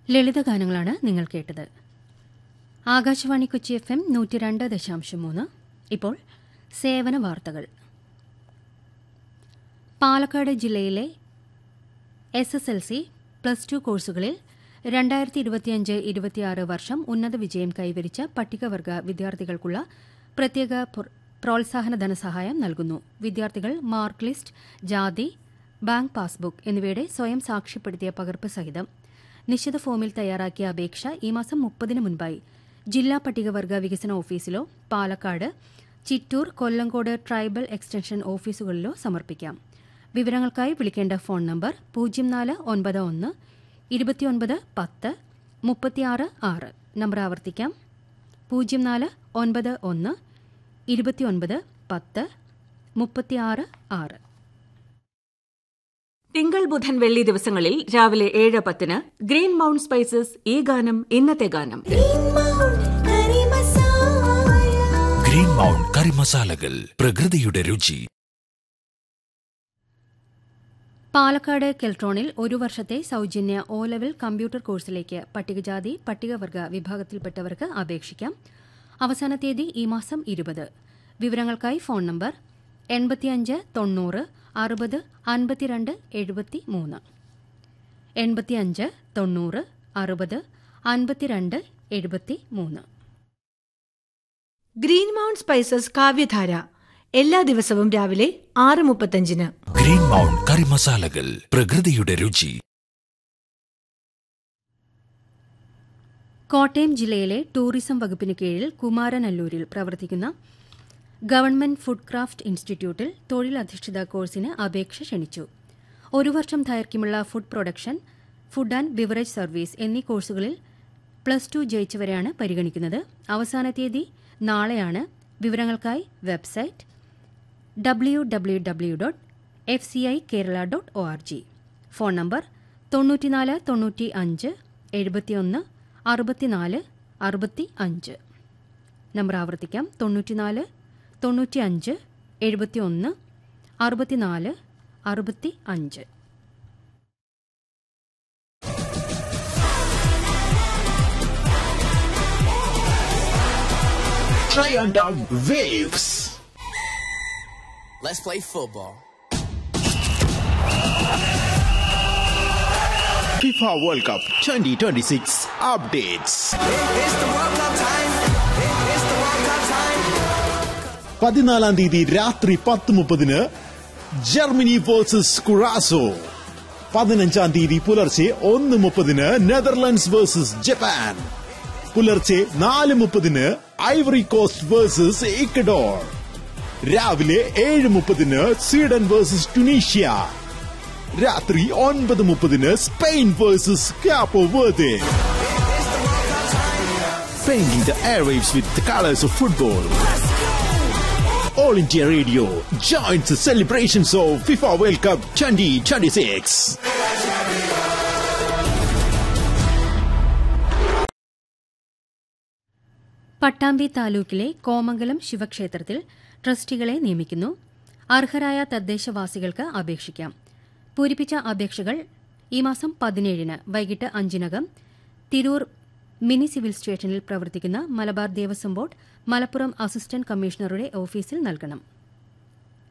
ലളിതഗാനങ്ങളാണ് നിങ്ങൾ കേട്ടത് Akashvani Kochi F M നൂറ്റി രണ്ട് ദശാംശം മൂന്ന് ഇപ്പോൾ സേവന വാർത്തകൾ പാലക്കാട് ജില്ലയിലെ S S L C plus two കോഴ്സുകളിൽ രണ്ടായിരത്തി ഇരുപത്തിയഞ്ച് ഇരുപത്തിയാറ് വർഷം ഉന്നത വിജയം കൈവരിച്ച പട്ടികവർഗ വിദ്യാർത്ഥികൾക്കുള്ള പ്രത്യേക പ്ര- പ്രോത്സാഹന ധനസഹായം നൽകുന്നു വിദ്യാർത്ഥികൾ മാർക്ക് ലിസ്റ്റ് ജാതി ബാങ്ക് പാസ്ബുക്ക് എന്നിവയുടെ സ്വയം സാക്ഷ്യപ്പെടുത്തിയ പകർപ്പ് സഹിതം നിശ്ചിത ഫോമിൽ തയ്യാറാക്കിയ അപേക്ഷ ഈ മാസം മുപ്പതിന് മുൻപായി ജില്ലാ പട്ടികവർഗ വികസന ഓഫീസിലോ പാലക്കാട് ചിറ്റൂർ കൊല്ലങ്കോട് ട്രൈബൽ എക്സ്റ്റൻഷൻ ഓഫീസുകളിലോ സമർപ്പിക്കാം വിവരങ്ങൾക്കായി വിളിക്കേണ്ട ഫോൺ നമ്പർ പൂജ്യം നാല് ഒൻപത് ഒന്ന് ഇരുപത്തിയൊൻപത് പത്ത് മുപ്പത്തിയാറ് ആറ് നമ്പർ ആവർത്തിക്കാം പൂജ്യം നാല് ഒൻപത് ഒന്ന് ഇരുപത്തിയൊൻപത് പത്ത് മുപ്പത്തിയാറ് ആറ് തിങ്കൾ ബുധൻ വെള്ളി ദിവസങ്ങളിൽ രാവിലെ ഏഴ് പത്തിന് ഗ്രീൻ മൗണ്ട് സ്പൈസസ് ഈ ഗാനം ഇന്നത്തെ ഗാനം ഗ്രീൻ മൗണ്ട് കറി മസാലകൾ പ്രകൃതിയുടെ രുചി പാലക്കാട് കെൽട്രോണിൽ ഒരു വർഷത്തെ സൌജന്യ ഒ ലെവൽ കമ്പ്യൂട്ടർ കോഴ്സിലേക്ക് പട്ടികജാതി പട്ടികവർഗ വിഭാഗത്തിൽപ്പെട്ടവർക്ക് അപേക്ഷിക്കാം അവസാന തീയതി ഈ മാസം ഇരുപത് വിവരങ്ങൾക്കായി ഫോൺ നമ്പർ എൺപത്തിയഞ്ച് തൊണ്ണൂറ് അറുപത് അൻപത്തിരണ്ട് എഴുപത്തി മൂന്ന് എൺപത്തിയഞ്ച് തൊണ്ണൂറ് അറുപത് അൻപത്തിരണ്ട് എഴുപത്തി മൂന്ന് ഗ്രീൻ മൗണ്ട് സ്പൈസസ് കാവ്യധാര എല്ലാ ദിവസവും രാവിലെ ആറ് മുപ്പത്തഞ്ചിന് ഗ്രീൻ മൗണ്ട് കറി മസാലകൾ പ്രകൃതിയുടെ രുചി കോട്ടയം ജില്ലയിലെ ടൂറിസം വകുപ്പിന് കീഴിൽ കുമാരനല്ലൂരിൽ പ്രവർത്തിക്കുന്ന ഗവൺമെന്റ് ഫുഡ് ക്രാഫ്റ്റ് ഇൻസ്റ്റിറ്റ്യൂട്ടിൽ തൊഴിലധിഷ്ഠിത കോഴ്സിന് അപേക്ഷ ക്ഷണിച്ചു ഒരു വർഷം ദൈർഘ്യമുള്ള food production food and beverage service എന്നീ കോഴ്സുകളിൽ പ്ലസ് ടു ജയിച്ചവരെയാണ് പരിഗണിക്കുന്നത് അവസാന തീയതി നാളെയാണ് വിവരങ്ങൾക്കായി website W W W dot F C I Kerala dot O R G phone number തൊണ്ണൂറ്റിനാല് തൊണ്ണൂറ്റി അഞ്ച് എഴുപത്തിയൊന്ന് അറുപത്തിനാല് അറുപത്തി അഞ്ച് നമ്പർ ആവർത്തിക്കാം തൊണ്ണൂറ്റിനാല് തൊണ്ണൂറ്റി അഞ്ച് എഴുപത്തിയൊന്ന് അറുപത്തിനാല് അറുപത്തി അഞ്ച് Triumph Waves. Let's play football. FIFA World Cup 2026 updates. It's the World Cup time. It's the World Cup time. പതിനാലാം തീയതി രാത്രി പത്ത് മുപ്പതിന് ജർമ്മനി വേഴ്സസ് കുറാസോ പതിനഞ്ചാം തീയതി പുലർച്ചെ ഒന്ന് മുപ്പതിന് നെതർലൻഡ്സ് വേഴ്സസ് ജപ്പാൻ പുലർച്ചെ നാല് മുപ്പതിന് ഐവറി കോസ്റ്റ് വേഴ്സസ് ഇക്കഡോർ രാവിലെ ഏഴ് മുപ്പതിന് സ്വീഡൻ വേഴ്സസ് ടുണീഷ്യ രാത്രി ഒൻപത് മുപ്പതിന് Spain versus Cape Verde Painting the airwaves with the colors of football. All India Radio joins the celebrations of FIFA World Cup 2026. Pattambi താലൂക്കിലെ കോമംഗലം ശിവക്ഷേത്രത്തിൽ ട്രസ്റ്റികളെ നിയമിക്കുന്നു അർഹരായ തദ്ദേശവാസികൾക്ക് അപേക്ഷിക്കാം പൂരിപ്പിച്ച അപേക്ഷകൾ ഈ മാസം പതിനേഴിന് വൈകിട്ട് അഞ്ചിനകം തിരൂർ മിനി സിവിൽ സ്റ്റേഷനിൽ പ്രവർത്തിക്കുന്ന മലബാർ ദേവസ്വം ബോർഡ് മലപ്പുറം അസിസ്റ്റന്റ് കമ്മീഷണറുടെ ഓഫീസിൽ നൽകണം